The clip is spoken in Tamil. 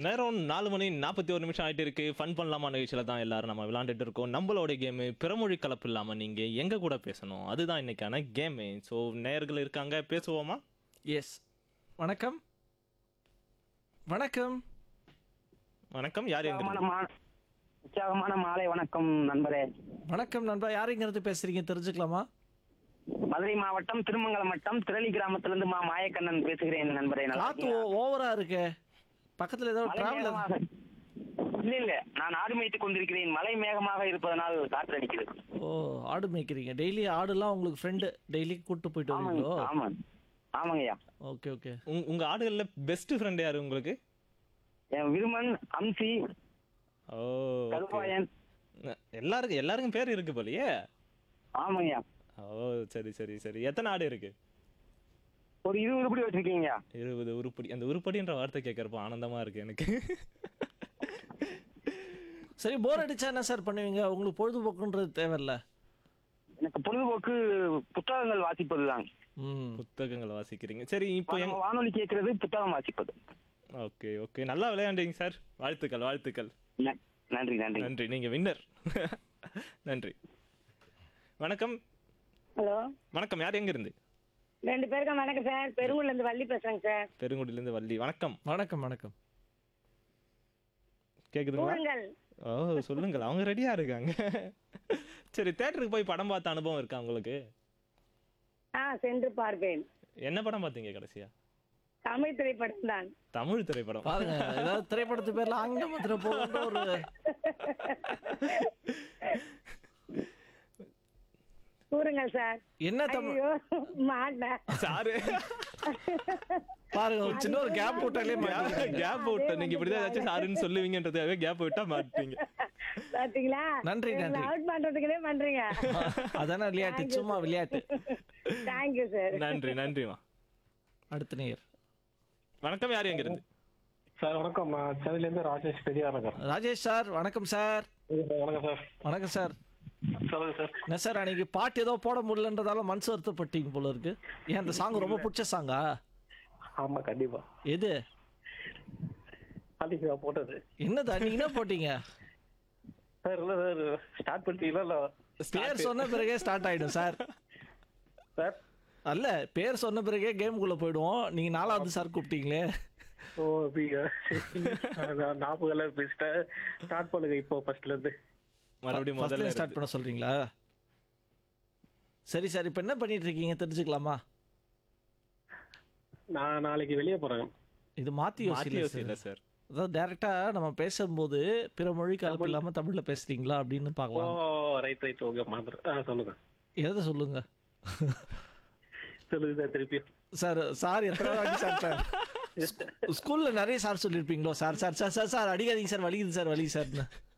நேரம் நாலு மணி நாற்பத்தி ஒரு நிமிஷம் ஆயிட்டு இருக்கு ஃபன் பண்ணலாமா நிகழ்ச்சியில தான் எல்லாரும் நம்ம விளாண்டுட்டு இருக்கோம் நம்மளோட கேமு பிறமொழி கலப்பு இல்லாம நீங்க எங்க கூட பேசணும் அதுதான் இன்னைக்கான கேமு ஸோ நேயர்கள் இருக்காங்க பேசுவோமா எஸ் வணக்கம் வணக்கம் வணக்கம் யார் எங்க உற்சாகமான மா- உற்சாகமான மாலை வணக்கம் நண்பரே வணக்கம் நண்பா யாருங்கிறது பேசுறீங்க தெரிஞ்சுக்கலாமா மதுரை மாவட்டம் திருமங்கலம் வட்டம் திரளி கிராமத்திலிருந்து மா மாயக்கண்ணன் பேசுகிறேன் நண்பரே நல்லா காத்து இருக்கீங்களா? ஓ- ஓவரா இருக்கே பக்கத்துல ஏதோ மழை டிராவல் மேகமாக இல்ல இல்ல நான் ஆடு மேய்த்துக் கொண்டிருக்கிறேன் மழை மேகமாக இருப்பதனால் காற்று அடிக்கிறது ஓ ஆடு மேய்க்கிறீங்க டெய்லி ஆடுலாம் உங்களுக்கு ஃப்ரெண்டு டெய்லி கூட்டு போயிட்டு ஆமாங்க வருவீங்களோ ஆமா ஆமாங்கய்யா ஓகே ஓகே உங்க- உங்க ஆடுகள்ல பெஸ்ட் ஃப்ரெண்ட் யாரு உங்களுக்கு என் விருமன் அம்சி ஓ கருப்பாயன் எல்லாருக்கும் எல்லாருக்கும் பேர் இருக்கு போலயே ஆமாங்கய்யா ஓ சரி சரி சரி எத்தனை ஆடு இருக்கு ஒரு இருபது உருப்படி வச்சிருக்கீங்கய்யா இருபது உருப்படி அந்த உருப்படின்ற வார்த்தை கேட்கறப்ப ஆனந்தமா இருக்கு எனக்கு சரி போர் அடிச்சா என்ன சார் பண்ணுவீங்க உங்களுக்கு பொழுதுபோக்குன்றது தேவையில்ல எனக்கு பொழுதுபோக்கு புத்தகங்கள் வாசிப்பதுதான் ம் புத்தகங்கள் வாசிக்கிறீங்க சரி இப்போ எங்க வானொ- வானொலி கேட்கறது புத்தகம் வாசிப்பது ஓகே ஓகே நல்லா விளையாண்டீங்க சார் வாழ்த்துக்கள் வாழ்த்துக்கள் ந- நன்றி நன்றி நன்றி நீங்க வின்னர் நன்றி வணக்கம் ஹலோ வணக்கம் யார் எங்க இருந்து ரெண்டு பேருக்கும் வணக்கம் சார் பெருங்குள்ள இருந்து வள்ளி பேசுறேங்க சார் பெருங்குடியில இருந்து வள்ளி வணக்கம் வணக்கம் வணக்கம் கேக்குதுங்களா கூறுங்கள் ஓ சொல்லுங்கள் அவங்க ரெடியா இருக்காங்க சரி தேட்டருக்கு போய் படம் பார்த்த அனுபவம் இருக்கா உங்களுக்கு ஆ சென்று பார்ப்பேன் என்ன படம் பார்த்தீங்க கடைசியா தமிழ் திரைப்படம் தான் தமிழ் திரைப்படம் பாருங்க ஏதாவது திரைப்படத்து பேர்ல ஆங்கிலமத்துல போகின்ற ஒரு கூறுங்கள் சார் என்ன தமிழ் ஐயோ மாட்டேன் சாரு பாருங்க ஒரு சின்ன ஒரு கேப் போட்டாலே மாட்டிக்கிறீங்க. கேப் விட்டு நீங்க இப்படிதான் ஏதாச்சும் சாருன்னு சொல்லுவீங்கன்றதுக்காகவே கேப் விட்டா மாட்டீங்க பாத்தீங்களா நன்றி, நன்றி. அவுட் பண்றதுக்குனே பண்றீங்க அதானே விளையாட்டு சும்மா விளையாட்டு தேங்க்யூ சார் நன்றி நன்றிமா அடுத்த நேயர் வணக்கம் யார் எங்க இருந்து சார் வணக்கம் நான் சென்னையிலேருந்து ராஜேஷ் பெரியார் நகர் ராஜேஷ் சார் வணக்கம் சார் வணக்கம் சார் வணக்கம் சார் சொல்லுங்க சார் என்ன சார் அன்னைக்கு பாட்டு ஏதோ போட முடியலன்றதால மனசு வருத்தப்பட்டீங்க போல இருக்கு ஏன் அந்த சாங் ரொம்ப பிடிச்ச சாங்கா ஆமா கண்டிப்பா எது அன்னைக்கு நான் போட்டது என்னது நீங்க என்ன போட்டீங்க சார் இல்ல சார் ஸ்டார்ட் பண்ணிட்டீங்களா இல்ல பேர் சொன்ன பிறகே ஸ்டார்ட் ஆயிடும் சார் சார் அல்ல பேர் சொன்ன பிறகே கேமுக்குள்ள போயிடுவோம் நீங்க நாலாவது சார் கூப்பிட்டீங்களே ஓ அப்படியா நான் நாற்பது எல்லாம் பேசிட்டேன் ஸ்டார்ட் பண்ணுங்க இப்போ ஃபர்ஸ்ட்ல இருந்து மறுபடியும் ஃபர்ஸ்ட்ல முதல்ல ஸ்டார்ட் பண்ண சொல்றீங்களா சரி சார் இப்போ என்ன பண்ணிட்டு இருக்கீங்க தெரிஞ்சுக்கலாமா நான் நாளைக்கு வெளியே போறேன் இது மாத்தி மாத்தி யோசிக்கல யோசிக்கல சார் சார் அதாவது டேரக்டா நம்ம பேசும்போது பிற மொழி கலப்பு இல்லாம தமிழ்ல பேசுறீங்களா அப்படின்னு ஓ பார்க்கலாம் ரைட் ரைட் ஓகே மாதிரி ஆ சொல்லுங்க எதை சொல்லுங்க சொல்லுங்க சார் திருப்பி சார் சார் எத்தனை வாட்டி சார் சார் ஸ்கூல்ல நிறைய சார் சொல்லியிருப்பீங்களோ sir sir sir sir sir அடிக்காதீங்க சார் வலிக்குது சார் வலிக்குது சார்னு